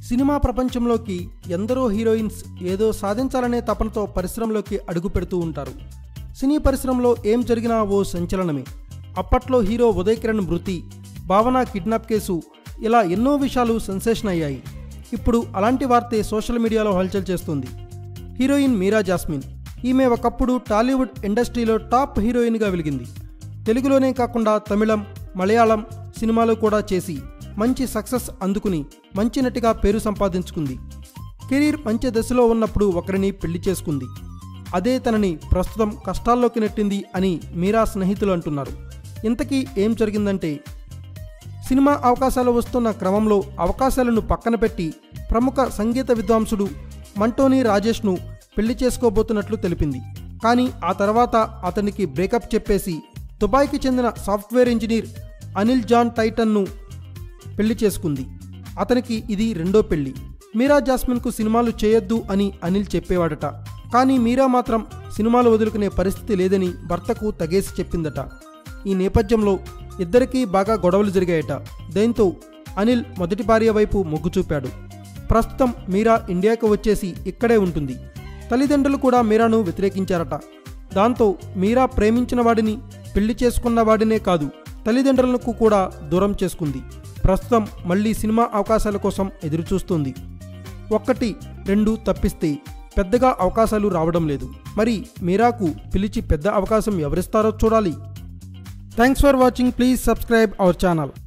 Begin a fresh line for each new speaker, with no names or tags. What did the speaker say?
cinema ప్రపంచంలోకి ఎందరో heroines ఏదో సాధించాలనే తపనతో పరిశ్రమలోకి అడుగు పెడుతూ ఉంటారు సినీ పరిశ్రమలో ఏం జరిగినా ఓ సంచలనమే అప్పట్లో హీరో ఉదయ్ కిరణ్ మృతి భావన కిడ్నాప్ కేసు ఇలా ఎన్నో విషయాలు సెన్సేషన్ అయ్యాయి ఇప్పుడు అలాంటి వార్తే సోషల్ మీడియాలో హల్చల్ చేస్తుంది హీరోయిన్ మీరా జాస్మిన్ ఈమె ఒకప్పుడు టాలీవుడ్ ఇండస్ట్రీలో టాప్ హీరోయిన్గా వెలిగింది తెలుగులోనే కాకుండా తమిళం మలయాళం సినిమాలు కూడా చేసి మంచి సక్సెస్ అందుకుని మంచి నటిగా పేరు సంపాదించుకుంది కెరీర్ మంచి దశలో ఉన్నప్పుడు ఒకరిని పెళ్లి చేసుకుంది అదే తనని ప్రస్తుతం కష్టాల్లోకి నెట్టింది అని మీరా స్నేహితులు అంటున్నారు ఇంతకీ ఏం జరిగిందంటే సినిమా అవకాశాలు వస్తున్న క్రమంలో అవకాశాలను పక్కన పెట్టి ప్రముఖ సంగీత విద్వాంసుడు మంటోని రాజేష్ను పెళ్లి చేసుకోబోతున్నట్లు తెలిపింది కానీ ఆ తర్వాత అతనికి బ్రేకప్ చెప్పేసి దుబాయ్కి చెందిన సాఫ్ట్వేర్ ఇంజనీర్ అనిల్ జాన్ టైటన్ను పెళ్లి చేసుకుంది అతనికి ఇది రెండో పెళ్లి మీరా జాస్మిన్కు సినిమాలు చేయొద్దు అని అనిల్ చెప్పేవాడట కానీ మీరా మాత్రం సినిమాలు వదులుకునే పరిస్థితి లేదని భర్తకు తగేసి చెప్పిందట ఈ నేపథ్యంలో ఇద్దరికీ బాగా గొడవలు జరిగాయట దీంతో అనిల్ మొదటి భార్య వైపు మొగ్గు చూపాడు ప్రస్తుతం మీరా ఇండియాకు వచ్చేసి ఇక్కడే ఉంటుంది తల్లిదండ్రులు కూడా మీరాను వ్యతిరేకించారట దాంతో మీరా ప్రేమించిన వాడిని పెళ్లి చేసుకున్న వాడినే కాదు తల్లిదండ్రులకు కూడా దూరం చేసుకుంది ప్రస్తుతం మళ్ళీ సినిమా అవకాశాల కోసం ఎదురుచూస్తుంది ఒక్కటి రెండు తప్పిస్తే పెద్దగా అవకాశాలు రావడం లేదు మరి మీరాకు పిలిచి పెద్ద అవకాశం ఎవరిస్తారో చూడాలి thanks for watching please subscribe our channel